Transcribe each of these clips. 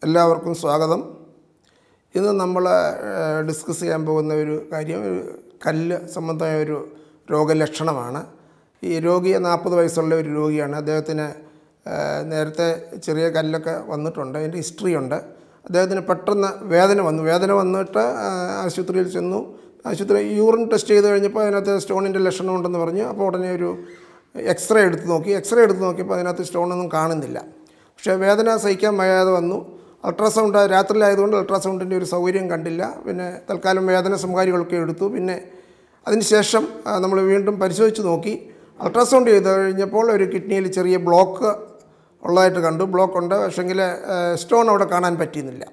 എല്ലാവർക്കും സ്വാഗതം ഇന്ന് നമ്മൾ ഡിസ്കസ് ചെയ്യാൻ പോകുന്ന ഒരു കാര്യം ഒരു കല്ല് സംബന്ധമായ ഒരു രോഗലക്ഷണമാണ് ഈ രോഗിയെ നാൽപ്പത് വയസ്സുള്ള ഒരു രോഗിയാണ് അദ്ദേഹത്തിന് ആ, നേരത്തെ ചെറിയ കല്ലൊക്കെ വന്നിട്ടുണ്ട് അതിൻ്റെ ഹിസ്റ്ററി ഉണ്ട് അദ്ദേഹത്തിന് പെട്ടെന്ന് വേദന വന്നു വേദന വന്നിട്ട് ആ, ആശുപത്രിയിൽ ചെന്നു ആശുപത്രി യൂറിൻ ടെസ്റ്റ് ചെയ്ത് കഴിഞ്ഞപ്പോൾ അതിനകത്ത് സ്റ്റോണിൻ്റെ ലക്ഷണം ഉണ്ടെന്ന് പറഞ്ഞു അപ്പോൾ ഉടനെ ഒരു എക്സ്റേ എടുത്ത് നോക്കി എക്സ്റേ എടുത്ത് നോക്കിയപ്പോൾ അതിനകത്ത് സ്റ്റോണൊന്നും കാണുന്നില്ല പക്ഷേ വേദന സഹിക്കാൻ വയ്യാതെ വന്നു അൾട്രാസൗണ്ട് രാത്രിയിലായതുകൊണ്ട് അൾട്രാസൗണ്ടിൻ്റെ ഒരു സൗകര്യം കണ്ടില്ല പിന്നെ തൽക്കാലം വേദന സംഹാരികളൊക്കെ എടുത്തു പിന്നെ അതിനുശേഷം നമ്മൾ വീണ്ടും പരിശോധിച്ച് നോക്കി അൾട്രാസൗണ്ട് ചെയ്ത് കഴിഞ്ഞപ്പോൾ ഒരു കിഡ്നിയിൽ ചെറിയ ബ്ലോക്ക് ഉള്ളതായിട്ട് കണ്ടു ബ്ലോക്ക് ഉണ്ട് പക്ഷേങ്കിൽ സ്റ്റോൺ അവിടെ കാണാൻ പറ്റിയിരുന്നില്ല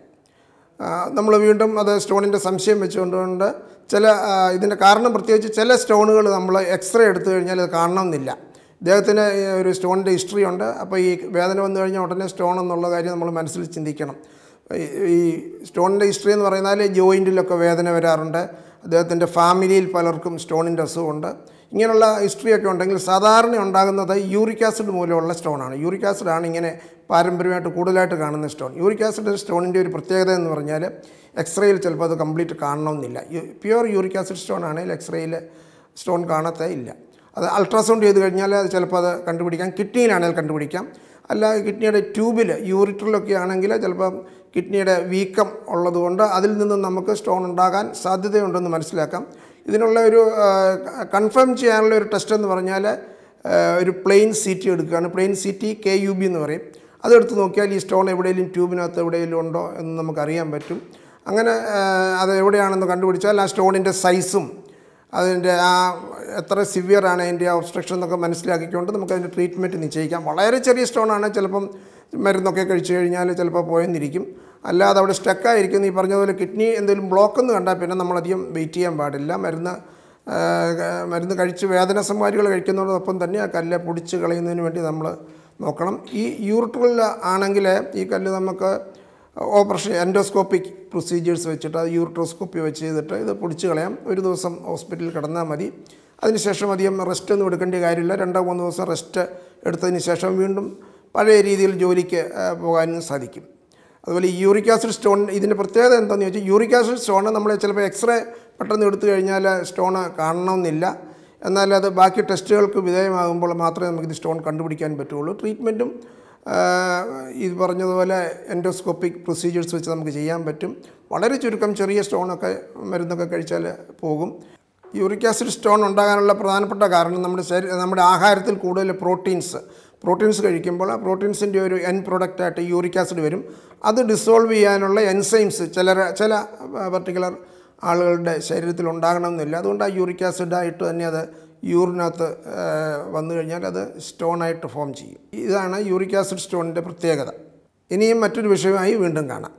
നമ്മൾ വീണ്ടും അത് സ്റ്റോണിൻ്റെ സംശയം വെച്ചുകൊണ്ടുകൊണ്ട് ചില ആ, ഇതിൻ്റെ കാരണം പ്രത്യേകിച്ച് ചില സ്റ്റോണുകൾ നമ്മൾ എക്സ്റേ എടുത്തു കഴിഞ്ഞാൽ അത് കാണണമെന്നില്ല ഇദ്ദേഹത്തിന് ഈ ഒരു സ്റ്റോണിൻ്റെ ഹിസ്റ്ററി ഉണ്ട് അപ്പോൾ ഈ വേദന വന്നു കഴിഞ്ഞാൽ ഉടനെ സ്റ്റോൺ എന്നുള്ള കാര്യം നമ്മൾ മനസ്സിൽ ചിന്തിക്കണം ഈ- ഈ സ്റ്റോണിൻ്റെ ഹിസ്റ്ററി എന്ന് പറയുന്നാൽ ജോയിൻറ്റിലൊക്കെ വേദന വരാറുണ്ട് അദ്ദേഹത്തിൻ്റെ ഫാമിലിയിൽ പലർക്കും സ്റ്റോണിൻ്റെ അസുഖമുണ്ട് ഇങ്ങനെയുള്ള ഹിസ്റ്ററിയൊക്കെ ഉണ്ടെങ്കിൽ സാധാരണ ഉണ്ടാകുന്നത് യൂറിക് ആസിഡ് മൂലമുള്ള സ്റ്റോണാണ് യൂറിക് ആസിഡാണ് ഇങ്ങനെ പാരമ്പര്യമായിട്ട് കൂടുതലായിട്ട് കാണുന്ന സ്റ്റോൺ യൂറിക് ആസിഡ് സ്റ്റോണിൻ്റെ ഒരു പ്രത്യേകത എന്ന് പറഞ്ഞാൽ എക്സ്റേയിൽ ചിലപ്പോൾ അത് കംപ്ലീറ്റ് കാണണമെന്നില്ല പ്യുവർ യൂറിക് ആസിഡ് സ്റ്റോൺ ആണെങ്കിൽ എക്സ്റേയിൽ സ്റ്റോൺ കാണത്തേ ഇല്ല അത് അൾട്രാസൗണ്ട് ചെയ്ത് കഴിഞ്ഞാൽ അത് ചിലപ്പോൾ അത് കണ്ടുപിടിക്കാം കിഡ്നിയിലാണെങ്കിൽ കണ്ടുപിടിക്കാം അല്ല കിഡ്നിയുടെ ട്യൂബിൽ യൂറിറ്ററിലൊക്കെ ആണെങ്കിൽ ചിലപ്പം കിഡ്നിയുടെ വീക്കം ഉള്ളതുകൊണ്ട് അതിൽ നിന്നും നമുക്ക് സ്റ്റോൺ ഉണ്ടാകാൻ സാധ്യതയുണ്ടെന്ന് മനസ്സിലാക്കാം ഇതിനുള്ള ഒരു കൺഫേം ചെയ്യാനുള്ള ഒരു ടെസ്റ്റ് എന്ന് പറഞ്ഞാൽ ആ, ഒരു പ്ലെയിൻ സി ടി എടുക്കുകയാണ് plain C T K U B എന്ന് പറയും അതെടുത്ത് നോക്കിയാൽ ഈ സ്റ്റോൺ എവിടെയെങ്കിലും ട്യൂബിനകത്ത് എവിടെയെങ്കിലും ഉണ്ടോ എന്ന് നമുക്കറിയാൻ പറ്റും അങ്ങനെ ആ, അത് എവിടെയാണെന്ന് കണ്ടുപിടിച്ചാൽ ആ സ്റ്റോണിൻ്റെ സൈസും അതിൻ്റെ ആ എത്ര സിവിയർ ആണ് അതിൻ്റെ ആ ഒബ്സ്ട്രക്ഷൻ എന്നൊക്കെ മനസ്സിലാക്കിക്കൊണ്ട് നമുക്ക് അതിൻ്റെ ട്രീറ്റ്മെൻറ്റ് നിശ്ചയിക്കാം വളരെ ചെറിയ സ്റ്റോണാണ് ചിലപ്പം മരുന്നൊക്കെ കഴിച്ചു കഴിഞ്ഞാൽ ചിലപ്പോൾ പോയെന്നിരിക്കും അല്ലാതെ അവിടെ സ്റ്റക്കായിരിക്കും ഈ പറഞ്ഞതുപോലെ കിഡ്നി എന്തെങ്കിലും ബ്ലോക്ക് എന്ന് കണ്ടാൽ പിന്നെ നമ്മളധികം വെയിറ്റ് ചെയ്യാൻ പാടില്ല മരുന്ന് ആ, മരുന്ന് കഴിച്ച് വേദന സംഹാരികൾ കഴിക്കുന്നതോടൊപ്പം തന്നെ ആ കല്ല് പൊടിച്ച് കളയുന്നതിന് വേണ്ടി നമ്മൾ നോക്കണം ഈ യൂറിറ്ററിൽ ആണെങ്കിൽ ഈ കല്ല് നമുക്ക് ഓപ്പറേഷൻ എൻഡോസ്കോപ്പിക് പ്രൊസീജിയേഴ്സ് വെച്ചിട്ട് അത് യൂറിട്രോസ്കോപ്പി വെച്ച് ചെയ്തിട്ട് ഇത് പൊടിച്ച് കളയാം ഒരു ദിവസം ഹോസ്പിറ്റലിൽ കിടന്നാൽ മതി അതിനുശേഷം അധികം റെസ്റ്റ് ഒന്നും എടുക്കേണ്ട കാര്യമില്ല രണ്ടോ മൂന്നോ ദിവസം റെസ്റ്റ് എടുത്തതിന് ശേഷം വീണ്ടും പഴയ രീതിയിൽ ജോലിക്ക് ആ, പോകാനും സാധിക്കും അതുപോലെ ഈ യൂറിക് ആസിഡ് സ്റ്റോൺ ഇതിൻ്റെ പ്രത്യേകത എന്താണെന്ന് ചോദിച്ചാൽ യൂറിക് ആസിഡ് സ്റ്റോൺ നമ്മൾ ചിലപ്പോൾ എക്സ്റേ പെട്ടെന്ന് എടുത്തു കഴിഞ്ഞാൽ സ്റ്റോണ് കാണണമെന്നില്ല എന്നാൽ അത് ബാക്കി ടെസ്റ്റുകൾക്ക് വിധേയമാകുമ്പോൾ മാത്രമേ നമുക്കിത് സ്റ്റോൺ കണ്ടുപിടിക്കാൻ പറ്റുള്ളൂ ട്രീറ്റ്മെൻറ്റും ഇത് പറഞ്ഞതുപോലെ എൻഡോസ്കോപ്പിക് പ്രൊസീജിയേഴ്സ് വെച്ച് നമുക്ക് ചെയ്യാൻ പറ്റും വളരെ ചുരുക്കം ചെറിയ സ്റ്റോണൊക്കെ മരുന്നൊക്കെ കഴിച്ചാൽ പോകും യൂറിക് ആസിഡ് സ്റ്റോൺ ഉണ്ടാകാനുള്ള പ്രധാനപ്പെട്ട കാരണം നമ്മുടെ ശരീര നമ്മുടെ ആഹാരത്തിൽ കൂടുതൽ പ്രോട്ടീൻസ് പ്രോട്ടീൻസ് കഴിക്കുമ്പോൾ ആ പ്രോട്ടീൻസിൻ്റെ ഒരു എൻ പ്രൊഡക്റ്റായിട്ട് യൂറിക് ആസിഡ് വരും അത് ഡിസോൾവ് ചെയ്യാനുള്ള എൻസൈംസ് ചില ചില പർട്ടിക്കുലർ ആളുകളുടെ ശരീരത്തിൽ ഉണ്ടാകണമെന്നില്ല അതുകൊണ്ട് ആ യൂറിക് ആസിഡായിട്ട് തന്നെ അത് യൂറിനകത്ത് ആ, വന്നു കഴിഞ്ഞാൽ അത് സ്റ്റോണായിട്ട് ഫോം ചെയ്യും ഇതാണ് യൂറിക് ആസിഡ് സ്റ്റോണിൻ്റെ പ്രത്യേകത ഇനിയും മറ്റൊരു വിഷയമായി വീണ്ടും കാണാം